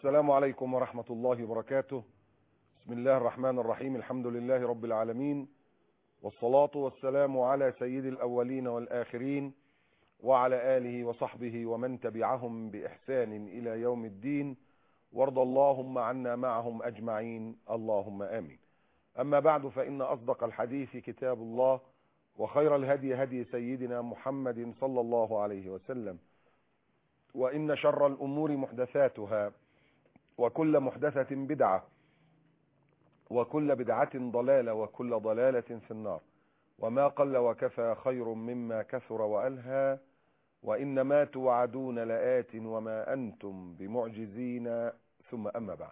السلام عليكم ورحمة الله وبركاته بسم الله الرحمن الرحيم الحمد لله رب العالمين والصلاة والسلام على سيد الأولين والآخرين وعلى آله وصحبه ومن تبعهم بإحسان إلى يوم الدين وارض اللهم عنا معهم أجمعين اللهم آمين أما بعد فإن أصدق الحديث كتاب الله وخير الهدي هدي سيدنا محمد صلى الله عليه وسلم وإن شر الأمور محدثاتها وكل محدثة بدعة وكل بدعة ضلالة وكل ضلالة في النار وما قل وكفى خير مما كثر وألهى وإنما توعدون لآت وما أنتم بمعجزين ثم أما بعد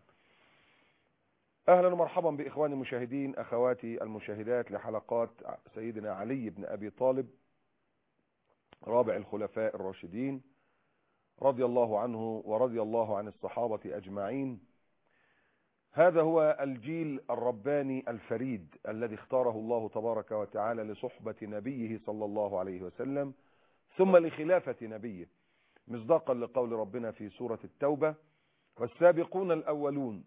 أهلا ومرحبا بإخواني المشاهدين أخواتي المشاهدات لحلقات سيدنا علي بن أبي طالب رابع الخلفاء الراشدين رضي الله عنه ورضي الله عن الصحابة أجمعين هذا هو الجيل الرباني الفريد الذي اختاره الله تبارك وتعالى لصحبة نبيه صلى الله عليه وسلم ثم لخلافة نبيه مصداقا لقول ربنا في سورة التوبة والسابقون الأولون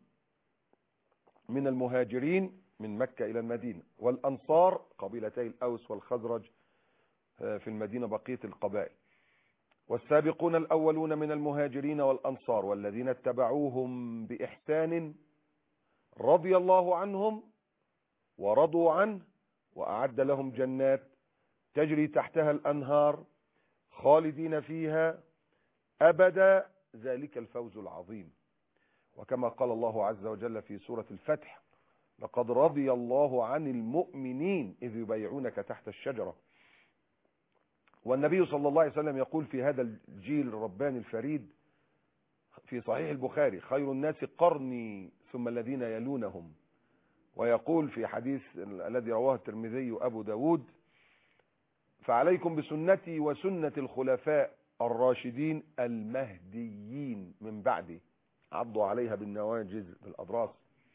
من المهاجرين من مكة إلى المدينة والأنصار قبيلتي الأوس والخزرج في المدينة بقية القبائل والسابقون الأولون من المهاجرين والأنصار والذين اتبعوهم بإحسان رضي الله عنهم ورضوا عنه وأعد لهم جنات تجري تحتها الأنهار خالدين فيها أبدا ذلك الفوز العظيم وكما قال الله عز وجل في سورة الفتح لقد رضي الله عن المؤمنين إذ يبيعونك تحت الشجرة والنبي صلى الله عليه وسلم يقول في هذا الجيل الرباني الفريد في صحيح البخاري خير الناس قرني ثم الذين يلونهم ويقول في حديث الذي رواه الترمذي أبو داود فعليكم بسنتي وسنة الخلفاء الراشدين المهديين من بعدي عضوا عليها بالنواجز بالأضراس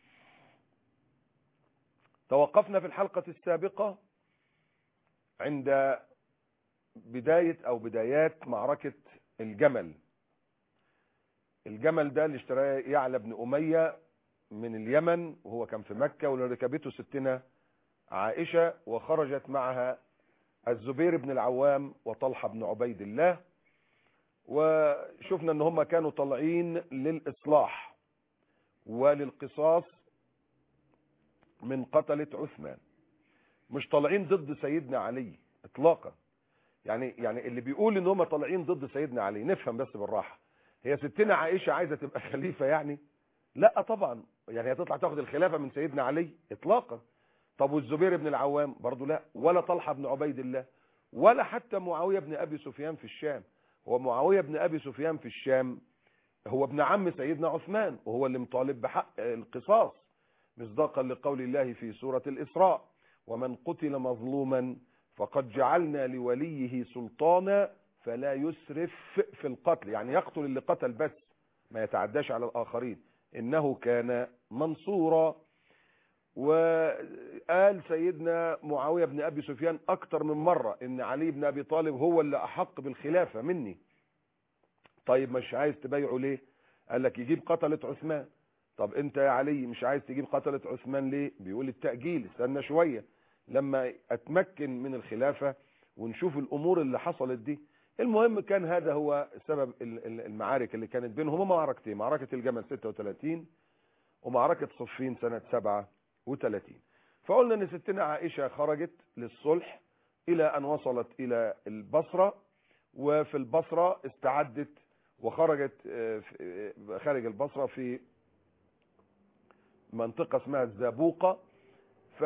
توقفنا في الحلقة السابقة عند بداية أو بدايات معركة الجمل الجمل ده اللي اشتراه يعلى بن أمية من اليمن وهو كان في مكة واللي ركبته ستنا عائشة وخرجت معها الزبير بن العوام وطلحة بن عبيد الله وشفنا ان هم كانوا طالعين للإصلاح وللقصاص من قتلة عثمان مش طالعين ضد سيدنا علي اطلاقا يعني يعني اللي بيقول ان هم طالعين ضد سيدنا علي نفهم بس بالراحه هي ستنا عائشه عايزه تبقى خليفه يعني لا طبعا يعني هي تطلع تاخد الخلافه من سيدنا علي اطلاقا طب والزبير بن العوام برضه لا ولا طلحه بن عبيد الله ولا حتى معاويه بن ابي سفيان في الشام هو معاويه بن ابي سفيان في الشام هو ابن عم سيدنا عثمان وهو اللي مطالب بحق القصاص مصداقا لقول الله في سوره الاسراء ومن قتل مظلوما فقد جعلنا لوليه سلطانا فلا يسرف في القتل يعني يقتل اللي قتل بس ما يتعداش على الآخرين إنه كان منصورا وقال سيدنا معاوية بن أبي سفيان أكتر من مرة إن علي بن أبي طالب هو اللي أحق بالخلافة مني طيب مش عايز تبايعه ليه قال لك يجيب قتلة عثمان طب انت يا علي مش عايز تجيب قتلة عثمان ليه بيقول التأجيل استنى شوية لما اتمكن من الخلافة ونشوف الامور اللي حصلت دي المهم كان هذا هو سبب المعارك اللي كانت بينهم هما معركتين معركة الجمل 36 ومعركة صفين سنة 37 فقلنا ان ستنا عائشة خرجت للصلح الى ان وصلت الى البصرة وفي البصرة استعدت وخرجت خارج البصرة في منطقة اسمها الزابوقة ف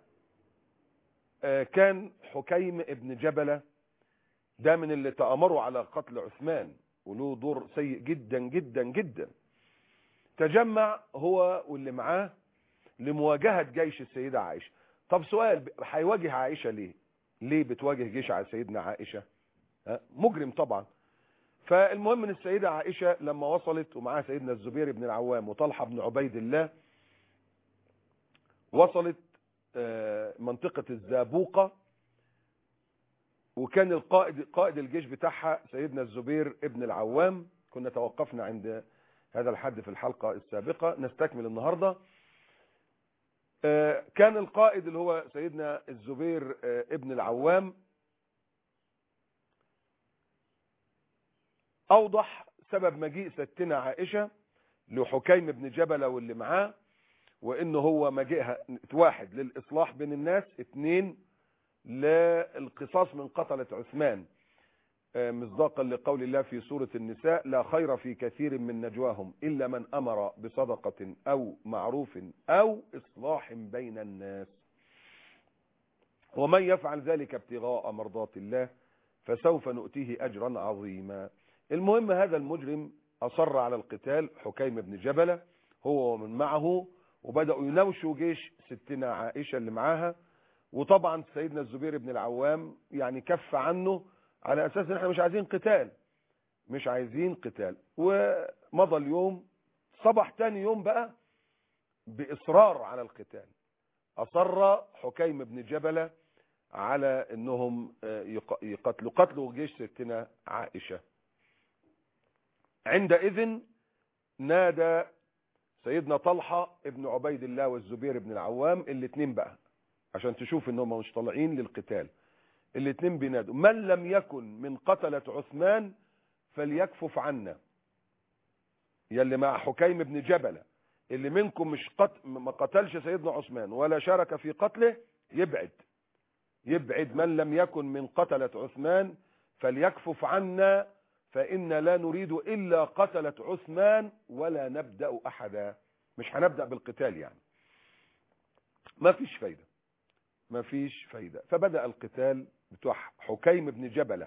كان حكيم ابن جبلة ده من اللي تأمروا على قتل عثمان وله دور سيء جدا جدا جدا تجمع هو واللي معاه لمواجهة جيش السيدة عائشة طب سؤال هيواجه عائشة ليه ليه بتواجه جيش على سيدنا عائشة مجرم طبعا فالمهم ان السيدة عائشة لما وصلت ومعاها سيدنا الزبير بن العوام وطلحة بن عبيد الله وصلت منطقة الزابوقة وكان القائد قائد الجيش بتاعها سيدنا الزبير ابن العوام كنا توقفنا عند هذا الحد في الحلقة السابقة نستكمل النهاردة كان القائد اللي هو سيدنا الزبير ابن العوام اوضح سبب مجيء ستنا عائشة لحكيم بن جبلة واللي معاه وانه هو مجيئها واحد للاصلاح بين الناس اثنين للقصاص من قتلة عثمان مصداقا لقول الله في سورة النساء لا خير في كثير من نجواهم إلا من أمر بصدقة أو معروف أو إصلاح بين الناس ومن يفعل ذلك ابتغاء مرضات الله فسوف نؤتيه أجرا عظيما المهم هذا المجرم أصر على القتال حكيم بن جبلة هو ومن معه وبدأوا يناوشوا جيش ستنا عائشة اللي معاها وطبعا سيدنا الزبير بن العوام يعني كف عنه على اساس ان احنا مش عايزين قتال مش عايزين قتال ومضى اليوم صبح تاني يوم بقى باصرار على القتال اصر حكيم بن جبلة على انهم يقتلوا قتلوا جيش ستنا عائشة عندئذ نادى سيدنا طلحة ابن عبيد الله والزبير بن العوام الاثنين بقى عشان تشوف انهم مش طالعين للقتال الاثنين بينادوا من لم يكن من قتلة عثمان فليكفف عنا يلي مع حكيم بن جبلة اللي منكم مش قتل ما قتلش سيدنا عثمان ولا شارك في قتله يبعد يبعد من لم يكن من قتلة عثمان فليكفف عنا فإن لا نريد إلا قتلة عثمان ولا نبدأ أحدا مش هنبدأ بالقتال يعني ما فيش فايدة ما فيش فايدة فبدأ القتال بتوع حكيم بن جبلة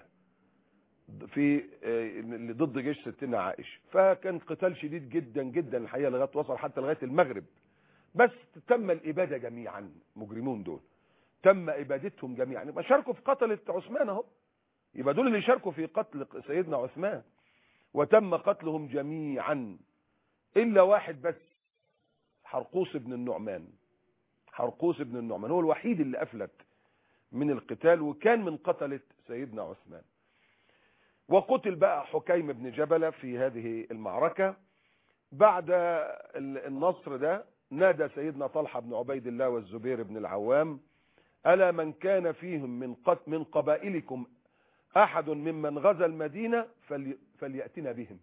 في ضد جيش ستنا عائشة فكان قتال شديد جدا جدا الحقيقة لغاية وصل حتى لغاية المغرب بس تم الإبادة جميعا مجرمون دول تم إبادتهم جميعا يبقى شاركوا في قتلة عثمان اهو يبقى دول اللي شاركوا في قتل سيدنا عثمان وتم قتلهم جميعا إلا واحد بس حرقوس بن النعمان حرقوس بن النعمان هو الوحيد اللي أفلت من القتال وكان من قتلة سيدنا عثمان وقتل بقى حكيم بن جبلة في هذه المعركة بعد النصر ده نادى سيدنا طلحة بن عبيد الله والزبير بن العوام ألا من كان فيهم من, قت من قبائلكم أحد ممن غزا المدينة فلي فليأتنا بهم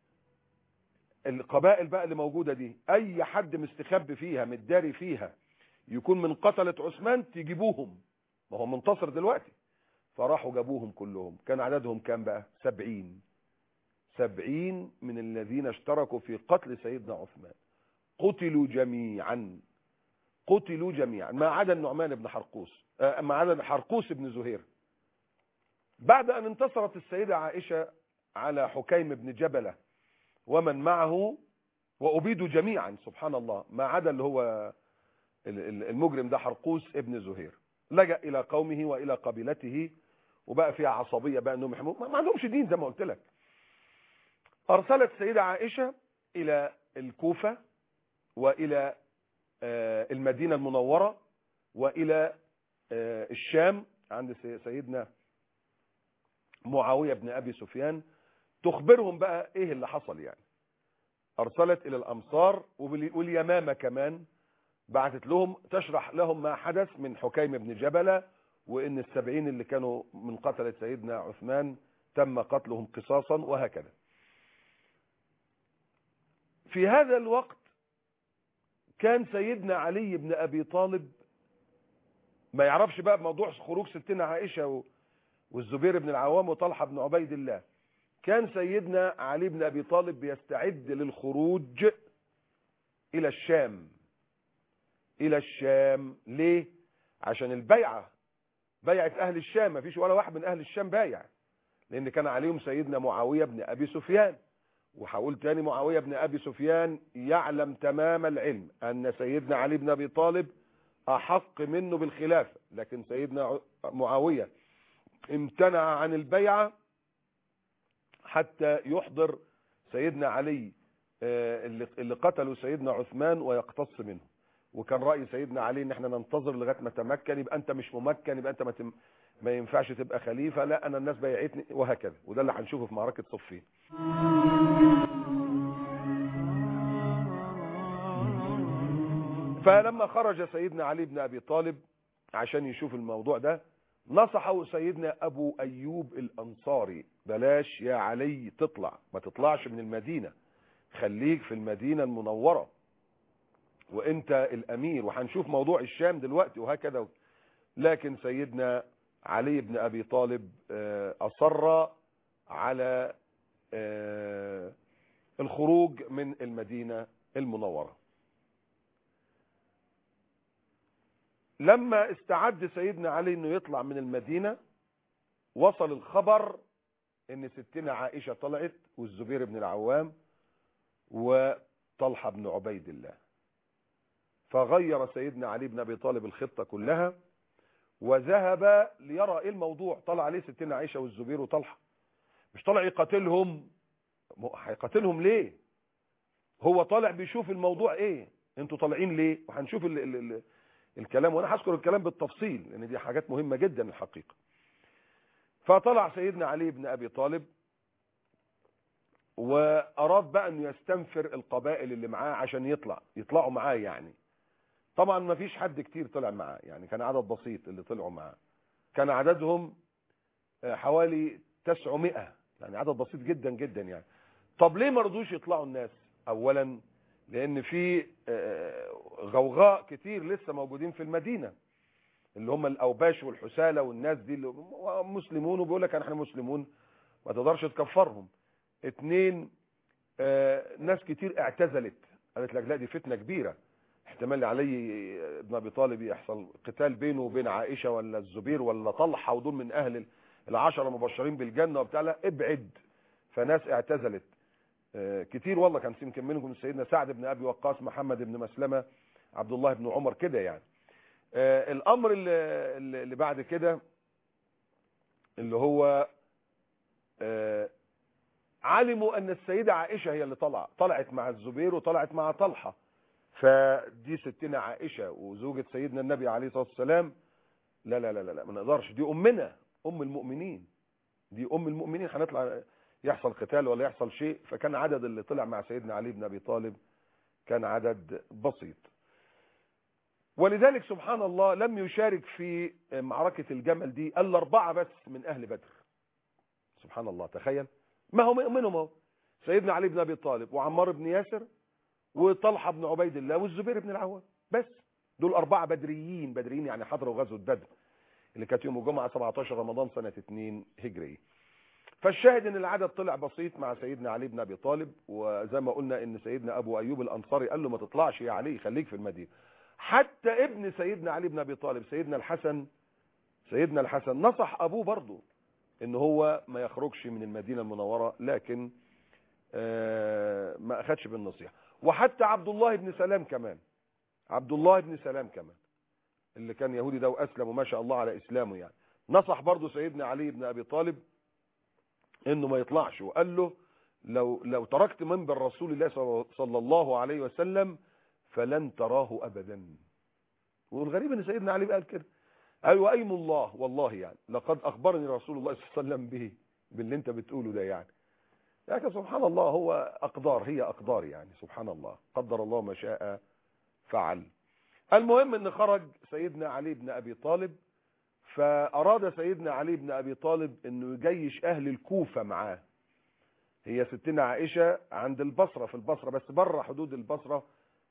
القبائل بقى اللي موجودة دي أي حد مستخبي فيها متداري فيها يكون من قتلة عثمان تجيبوهم ما هو منتصر دلوقتي فراحوا جابوهم كلهم كان عددهم كام بقى سبعين سبعين من الذين اشتركوا في قتل سيدنا عثمان قتلوا جميعا قتلوا جميعا ما عدا النعمان بن حرقوس ما عدا حرقوس بن زهير بعد ان انتصرت السيدة عائشة على حكيم بن جبلة ومن معه وأبيدوا جميعا سبحان الله ما عدا اللي هو المجرم ده حرقوس ابن زهير لجأ إلى قومه وإلى قبيلته وبقى فيها عصبية بقى أنهم يحموا ما عندهمش دين زي ما قلت لك أرسلت السيدة عائشة إلى الكوفة وإلى المدينة المنورة وإلى الشام عند سيدنا معاوية بن أبي سفيان تخبرهم بقى إيه اللي حصل يعني أرسلت إلى الأمصار واليمامة كمان بعثت لهم تشرح لهم ما حدث من حكيم بن جبلة وإن السبعين اللي كانوا من قتلة سيدنا عثمان تم قتلهم قصاصا وهكذا في هذا الوقت كان سيدنا علي بن أبي طالب ما يعرفش بقى موضوع خروج ستنا عائشة والزبير بن العوام وطلحة بن عبيد الله كان سيدنا علي بن أبي طالب بيستعد للخروج إلى الشام إلى الشام ليه؟ عشان البيعة بيعة أهل الشام ما فيش ولا واحد من أهل الشام بايع لأن كان عليهم سيدنا معاوية بن أبي سفيان وهقول تاني معاوية بن أبي سفيان يعلم تمام العلم أن سيدنا علي بن أبي طالب أحق منه بالخلافة لكن سيدنا معاوية امتنع عن البيعة حتى يحضر سيدنا علي اللي قتلوا سيدنا عثمان ويقتص منه وكان رأي سيدنا علي ان احنا ننتظر لغايه ما تمكن يبقى انت مش ممكن يبقى انت ما, تم ما ينفعش تبقى خليفة لا انا الناس بيعتني وهكذا وده اللي هنشوفه في معركة صفين فلما خرج سيدنا علي بن ابي طالب عشان يشوف الموضوع ده نصحه سيدنا ابو ايوب الانصاري بلاش يا علي تطلع ما تطلعش من المدينة خليك في المدينة المنورة وانت الامير وهنشوف موضوع الشام دلوقتي وهكذا لكن سيدنا علي بن ابي طالب آه، اصر على آه، الخروج من المدينة المنورة لما استعد سيدنا علي انه يطلع من المدينة وصل الخبر ان ستنا عائشة طلعت والزبير بن العوام وطلحة بن عبيد الله فغير سيدنا علي بن ابي طالب الخطة كلها وذهب ليرى ايه الموضوع طلع عليه ستنا عائشة والزبير وطلحة مش طلع يقاتلهم هيقاتلهم ليه هو طالع بيشوف الموضوع ايه انتوا طالعين ليه وهنشوف ال ال ال الكلام وانا هذكر الكلام بالتفصيل لان دي حاجات مهمة جدا الحقيقة فطلع سيدنا علي بن ابي طالب واراد بقى انه يستنفر القبائل اللي معاه عشان يطلع يطلعوا معاه يعني طبعا ما فيش حد كتير طلع معاه يعني كان عدد بسيط اللي طلعوا معاه كان عددهم حوالي 900 يعني عدد بسيط جدا جدا يعني طب ليه ما رضوش يطلعوا الناس اولا لان في غوغاء كتير لسه موجودين في المدينة اللي هم الاوباش والحسالة والناس دي اللي مسلمون وبيقول لك احنا مسلمون ما تقدرش تكفرهم اتنين ناس كتير اعتزلت قالت لك لا دي فتنة كبيرة احتمال علي ابن ابي طالب يحصل قتال بينه وبين عائشة ولا الزبير ولا طلحة ودول من اهل العشرة مبشرين بالجنة وبتاع لا ابعد فناس اعتزلت كتير والله كان يمكن منهم سيدنا سعد بن ابي وقاص محمد بن مسلمة عبد الله بن عمر كده يعني الامر اللي, اللي بعد كده اللي هو علموا ان السيدة عائشة هي اللي طلع طلعت مع الزبير وطلعت مع طلحة فدي ستنا عائشة وزوجة سيدنا النبي عليه الصلاة والسلام لا لا لا لا ما نقدرش دي امنا ام المؤمنين دي ام المؤمنين هنطلع يحصل قتال ولا يحصل شيء فكان عدد اللي طلع مع سيدنا علي بن ابي طالب كان عدد بسيط ولذلك سبحان الله لم يشارك في معركة الجمل دي الا اربعة بس من اهل بدر سبحان الله تخيل ما هو منهم هو سيدنا علي بن ابي طالب وعمار بن ياسر وطلحة بن عبيد الله والزبير بن العوام بس دول اربعة بدريين بدريين يعني حضروا غزوة بدر اللي كانت يوم الجمعة 17 رمضان سنة 2 هجرية فالشاهد ان العدد طلع بسيط مع سيدنا علي بن ابي طالب وزي ما قلنا ان سيدنا ابو ايوب الانصاري قال له ما تطلعش يا علي خليك في المدينه حتى ابن سيدنا علي بن ابي طالب سيدنا الحسن سيدنا الحسن نصح ابوه برضه ان هو ما يخرجش من المدينه المنوره لكن ما اخدش بالنصيحه وحتى عبد الله بن سلام كمان عبد الله بن سلام كمان اللي كان يهودي ده واسلم وما شاء الله على اسلامه يعني نصح برضه سيدنا علي بن ابي طالب انه ما يطلعش وقال له لو لو تركت منبر رسول الله صلى الله عليه وسلم فلن تراه ابدا والغريب ان سيدنا علي قال كده قال وايم الله والله يعني لقد اخبرني رسول الله صلى الله عليه وسلم به باللي انت بتقوله ده يعني لكن سبحان الله هو اقدار هي اقدار يعني سبحان الله قدر الله ما شاء فعل المهم ان خرج سيدنا علي بن ابي طالب فأراد سيدنا علي بن أبي طالب أنه يجيش أهل الكوفة معاه هي ستنا عائشة عند البصرة في البصرة بس بره حدود البصرة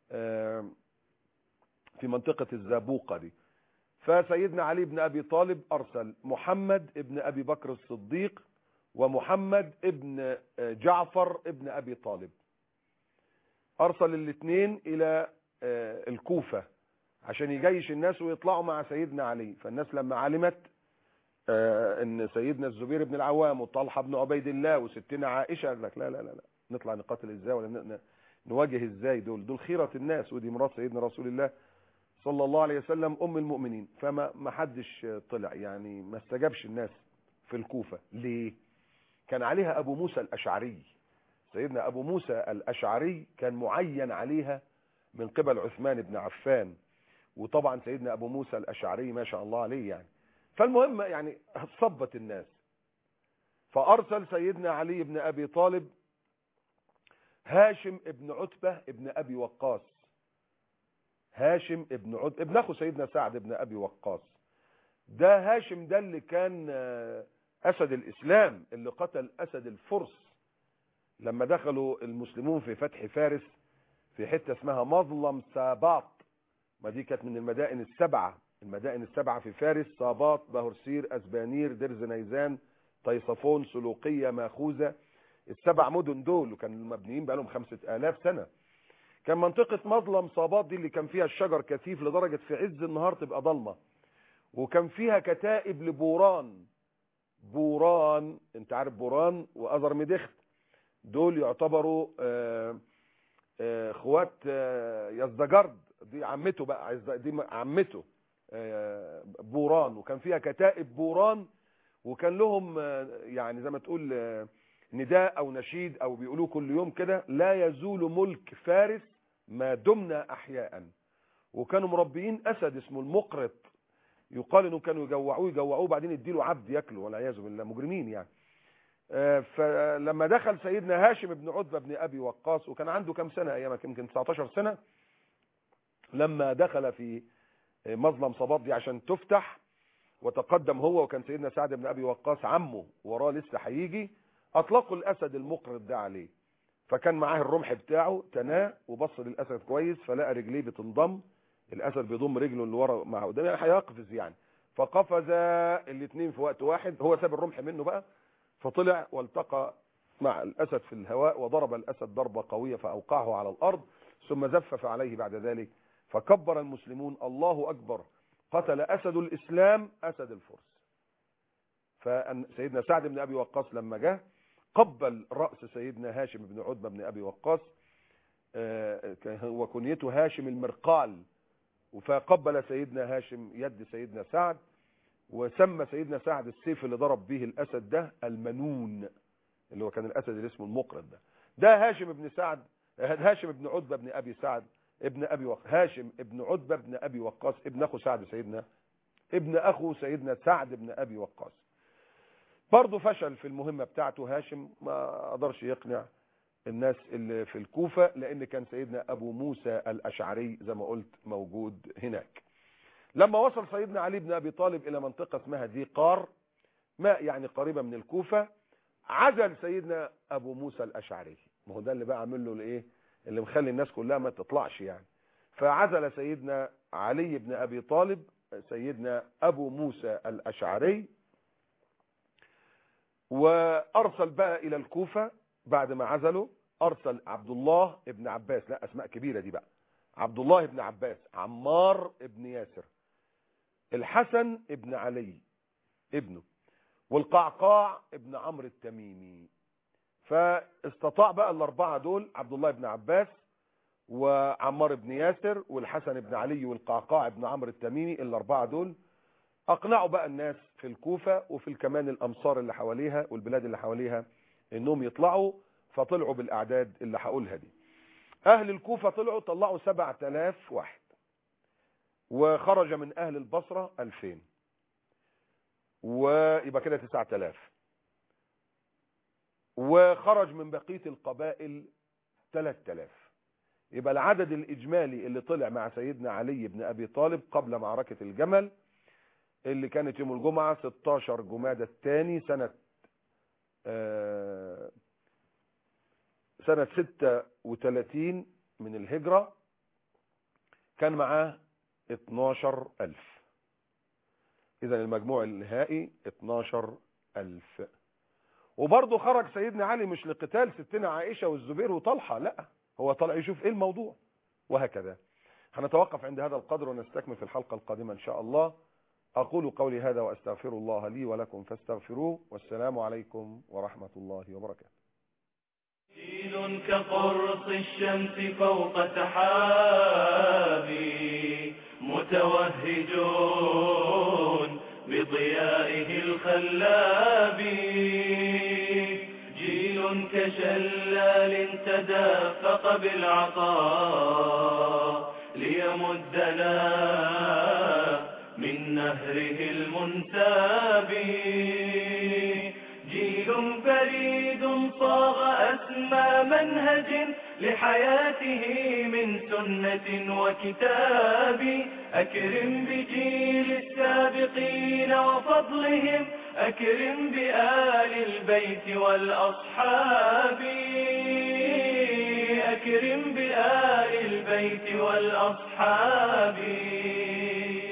في منطقة الزابوقة دي فسيدنا علي بن أبي طالب أرسل محمد ابن أبي بكر الصديق ومحمد ابن جعفر ابن أبي طالب أرسل الاثنين إلى الكوفة عشان يجيش الناس ويطلعوا مع سيدنا علي فالناس لما علمت آه ان سيدنا الزبير بن العوام وطلحة بن عبيد الله وستنا عائشة قال لك لا لا لا لا نطلع نقاتل ازاي ولا نواجه ازاي دول دول خيرة الناس ودي مرات سيدنا رسول الله صلى الله عليه وسلم ام المؤمنين فما ما حدش طلع يعني ما استجابش الناس في الكوفة ليه كان عليها ابو موسى الاشعري سيدنا ابو موسى الاشعري كان معين عليها من قبل عثمان بن عفان وطبعا سيدنا ابو موسى الاشعري ما شاء الله عليه يعني فالمهم يعني صبت الناس فارسل سيدنا علي بن ابي طالب هاشم ابن عتبة ابن ابي وقاص هاشم ابن عد ابن اخو سيدنا سعد ابن ابي وقاص ده هاشم ده اللي كان اسد الاسلام اللي قتل اسد الفرس لما دخلوا المسلمون في فتح فارس في حته اسمها مظلم ساباط ما دي كانت من المدائن السبعه المدائن السبعه في فارس ساباط بهرسير اسبانير درز نيزان طيصفون سلوقيه ماخوذه السبع مدن دول وكانوا مبنيين بقالهم خمسة آلاف سنة كان منطقة مظلم صابات دي اللي كان فيها الشجر كثيف لدرجة في عز النهار تبقى ضلمة وكان فيها كتائب لبوران بوران انت عارف بوران وأزر مدخت دول يعتبروا آه، آه، اخوات آه، يزدجرد دي عمته بقى يزد- دي عمته آه، بوران وكان فيها كتائب بوران وكان لهم آه، يعني زي ما تقول آه، نداء او نشيد او بيقولوه كل يوم كده لا يزول ملك فارس ما دمنا احياء وكانوا مربيين اسد اسمه المقرط يقال انهم كانوا يجوعوه يجوعوه وبعدين يديله عبد ياكله والعياذ بالله مجرمين يعني آه، فلما دخل سيدنا هاشم بن عتبه بن ابي وقاص وكان عنده كام سنه ايامها يمكن 19 سنه لما دخل في آه، مظلم صباط دي عشان تفتح وتقدم هو وكان سيدنا سعد بن ابي وقاص عمه وراه لسه هيجي اطلقوا الاسد المقرض ده عليه فكان معاه الرمح بتاعه تناه وبص للاسد كويس فلقى رجليه بتنضم الاسد بيضم رجله اللي ورا مع قدام يعني هيقفز يعني فقفز الاثنين في وقت واحد هو ساب الرمح منه بقى فطلع والتقى مع الاسد في الهواء وضرب الاسد ضربه قويه فاوقعه على الارض ثم زفف عليه بعد ذلك فكبر المسلمون الله اكبر قتل اسد الاسلام اسد الفرس فسيدنا سعد بن ابي وقاص لما جه قبل راس سيدنا هاشم بن عتبه بن ابي وقاص آه، كان هو كنيته هاشم المرقال فقبل سيدنا هاشم يد سيدنا سعد وسمى سيدنا سعد السيف اللي ضرب به الاسد ده المنون اللي هو كان الاسد اللي اسمه المقرد ده ده هاشم بن سعد هاشم بن عتبه بن ابي سعد ابن ابي وق... هاشم ابن عتبه بن ابي وقاص ابن اخو سعد سيدنا ابن اخو سيدنا سعد بن ابي وقاص برضه فشل في المهمه بتاعته هاشم ما قدرش يقنع الناس اللي في الكوفه لان كان سيدنا ابو موسى الاشعري زي ما قلت موجود هناك لما وصل سيدنا علي بن ابي طالب الى منطقه اسمها ذي قار ما يعني قريبه من الكوفه عزل سيدنا ابو موسى الاشعري ما هو ده اللي بقى عامل له الايه اللي مخلي الناس كلها ما تطلعش يعني فعزل سيدنا علي بن ابي طالب سيدنا ابو موسى الاشعري وارسل بقى الى الكوفه بعد ما عزله ارسل عبد الله ابن عباس لا اسماء كبيره دي بقى عبد الله ابن عباس عمار ابن ياسر الحسن ابن علي ابنه والقعقاع ابن عمرو التميمي فاستطاع بقى الاربعه دول عبد الله بن عباس وعمار بن ياسر والحسن بن علي والقعقاع بن عمرو التميمي الاربعه دول اقنعوا بقى الناس في الكوفه وفي كمان الامصار اللي حواليها والبلاد اللي حواليها انهم يطلعوا فطلعوا بالاعداد اللي هقولها دي اهل الكوفه طلعوا طلعوا 7000 واحد وخرج من اهل البصره 2000 ويبقى كده 9000 وخرج من بقيه القبائل 3000 يبقى العدد الاجمالي اللي طلع مع سيدنا علي بن ابي طالب قبل معركه الجمل اللي كانت يوم الجمعه 16 جمادى الثاني سنه آه سنه 36 من الهجره كان معاه 12000 اذا المجموع النهائي 12000 وبرضه خرج سيدنا علي مش لقتال ستنا عائشه والزبير وطلحه لا هو طلع يشوف ايه الموضوع وهكذا هنتوقف عند هذا القدر ونستكمل في الحلقه القادمه ان شاء الله اقول قولي هذا واستغفر الله لي ولكم فاستغفروه والسلام عليكم ورحمه الله وبركاته جيل كقرص الشمس فوق سحاب متوهجون بضيائه الخلاب جيل كشلال تدافق بالعطاء ليمدنا من نهره المنتاب جيل جيل فريد صاغ أسمى منهج لحياته من سنة وكتاب أكرم بجيل السابقين وفضلهم أكرم بآل البيت والأصحاب أكرم بآل البيت والأصحاب